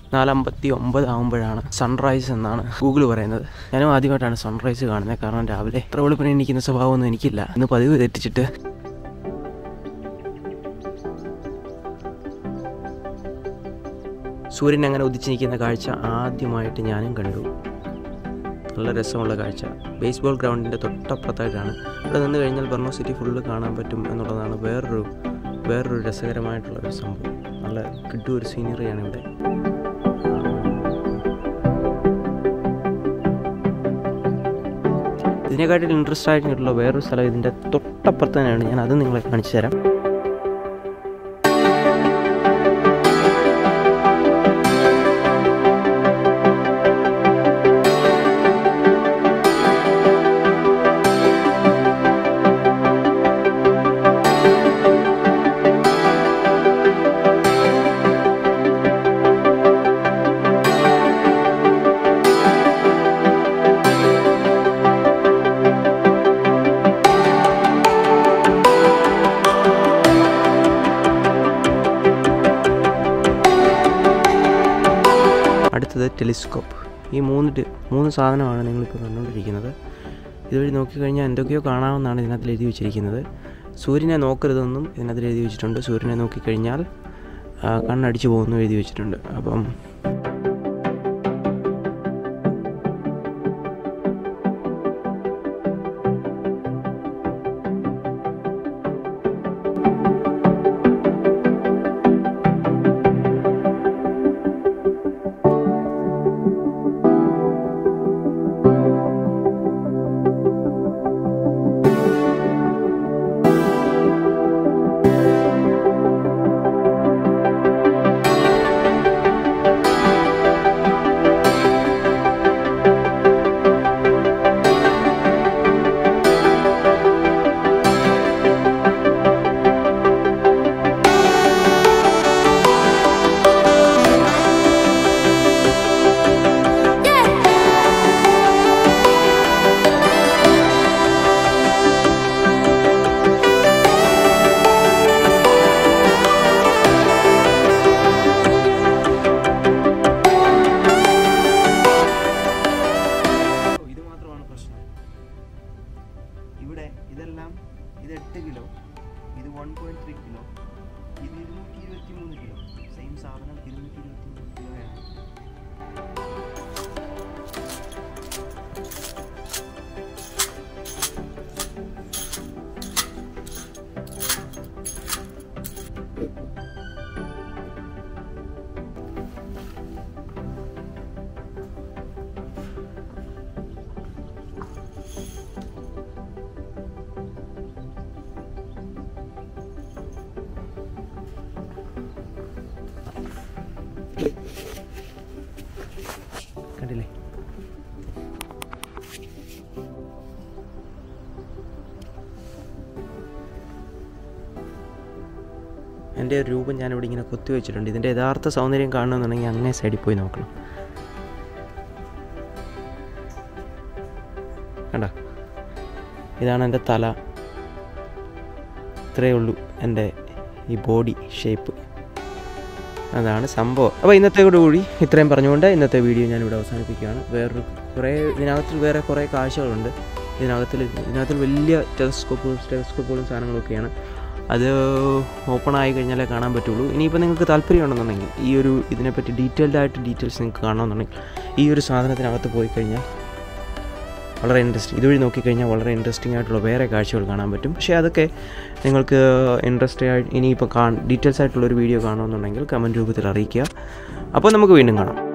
നാലമ്പത്തി ഒമ്പത് ആകുമ്പോഴാണ് സൺറൈസ് എന്നാണ് ഗൂഗിൾ പറയുന്നത് ഞാനും ആദ്യമായിട്ടാണ് സൺറൈസ് കാണുന്നത് കാരണം രാവിലെ എത്ര വെളുപ്പിനെ എണീക്കുന്ന സ്വഭാവമൊന്നും എനിക്കില്ല ഇന്ന് പതിവ് തെറ്റിച്ചിട്ട് സൂര്യൻ അങ്ങനെ ഉദിച്ച് നിൽക്കുന്ന കാഴ്ച ആദ്യമായിട്ട് ഞാനും കണ്ടു നല്ല രസമുള്ള കാഴ്ച ബേസ്ബോൾ ഗ്രൗണ്ടിൻ്റെ തൊട്ടപ്പുറത്തായിട്ടാണ് ഇവിടെ നിന്ന് കഴിഞ്ഞാൽ ബർണോ സിറ്റി ഫുള്ള് കാണാൻ പറ്റും എന്നുള്ളതാണ് വേറൊരു വേറൊരു രസകരമായിട്ടുള്ള ഒരു സംഭവം നല്ല കിട്ടു ഒരു സീനറിയാണ് ഇവിടെ ഇതിനെക്കാട്ടിൽ ഇൻട്രസ്റ്റ് ആയിട്ടുള്ള വേറൊരു സ്ഥലം ഇതിൻ്റെ തൊട്ടപ്പുറത്ത് തന്നെയാണ് ഞാൻ അത് നിങ്ങളെ കാണിച്ചു തരാം അടുത്തത് ടെലിസ്കോപ്പ് ഈ മൂന്ന് ടെ- മൂന്ന് സാധനമാണ് നിങ്ങളിപ്പോൾ കണ്ടുകൊണ്ടിരിക്കുന്നത് ഇതുവഴി നോക്കിക്കഴിഞ്ഞാൽ എന്തൊക്കെയോ കാണാമെന്നാണ് ഇതിനകത്ത് എഴുതി വെച്ചിരിക്കുന്നത് സൂര്യനെ നോക്കരുതെന്നും ഇതിനകത്ത് എഴുതി വെച്ചിട്ടുണ്ട് സൂര്യനെ നോക്കിക്കഴിഞ്ഞാൽ ആ, കണ്ണടിച്ചു പോകുന്നു എഴുതി വെച്ചിട്ടുണ്ട് അപ്പം ഇത് മാത്രമാണ് പ്രശ്നം ഇവിടെ ഇതെല്ലാം ഇത് എട്ട് കിലോ ഇത് വൺ പോയിന്റ് ത്രീ കിലോ ഇത് ഇരുന്നൂറ്റി ഇരുപത്തി മൂന്ന് കിലോ സെയിം സാധനം ഇരുന്നൂറ്റി ഇരുപത്തി മൂന്ന് കിലോയാണ് കണ്ടില്ലേ എൻ്റെ ഒരു രൂപം ഞാനിവിടെ ഇങ്ങനെ കൊത്തി വെച്ചിട്ടുണ്ട് ഇതിൻ്റെ യഥാർത്ഥ സൗന്ദര്യം കാണണമെന്നുണ്ടെങ്കിൽ അങ്ങേ സൈഡിൽ പോയി നോക്കണം കണ്ട ഇതാണ് എൻ്റെ തല ഇത്രയേ ഉള്ളൂ എൻ്റെ ഈ ബോഡി ഷേപ്പ് അതാണ് സംഭവം അപ്പോൾ ഇന്നത്തെ കൂടി ഇത്രയും പറഞ്ഞുകൊണ്ട് ഇന്നത്തെ വീഡിയോ ഞാൻ ഇവിടെ അവസാനിപ്പിക്കുകയാണ് വേറൊരു കുറേ ഇതിനകത്തിൽ വേറെ കുറേ കാഴ്ചകളുണ്ട് ഇതിനകത്തിൽ ഇതിനകത്തിൽ വലിയ ടെലസ്കോപ്പുകളും ടെലസ്കോപ്പുകളും സാധനങ്ങളൊക്കെയാണ് അത് ഓപ്പൺ ആയി കഴിഞ്ഞാലേ കാണാൻ പറ്റുള്ളൂ ഇനിയിപ്പോൾ നിങ്ങൾക്ക് താല്പര്യമുണ്ടെന്നുണ്ടെങ്കിൽ ഈ ഒരു ഇതിനെപ്പറ്റി ഡീറ്റെയിൽഡ് ആയിട്ട് ഡീറ്റെയിൽസ് നിങ്ങൾക്ക് കാണണമെന്നുണ്ടെങ്കിൽ ഈ ഒരു സാധനത്തിനകത്ത് പോയി കഴിഞ്ഞാൽ വളരെ ഇൻട്രസ്റ്റിംഗ് ഇതുവഴി നോക്കിക്കഴിഞ്ഞാൽ വളരെ ഇൻട്രസ്റ്റിംഗ് ആയിട്ടുള്ള വേറെ കാഴ്ചകൾ കാണാൻ പറ്റും പക്ഷേ അതൊക്കെ നിങ്ങൾക്ക് ഇൻട്രസ്റ്റ് ആയിട്ട് ഇനിയിപ്പോൾ കാ ഡീറ്റെയിൽസ് ആയിട്ടുള്ളൊരു വീഡിയോ കാണുമെന്നുണ്ടെങ്കിൽ കമൻറ്റ് രൂപത്തിൽ അറിയിക്കുക അപ്പോൾ നമുക്ക് വീണ്ടും കാണാം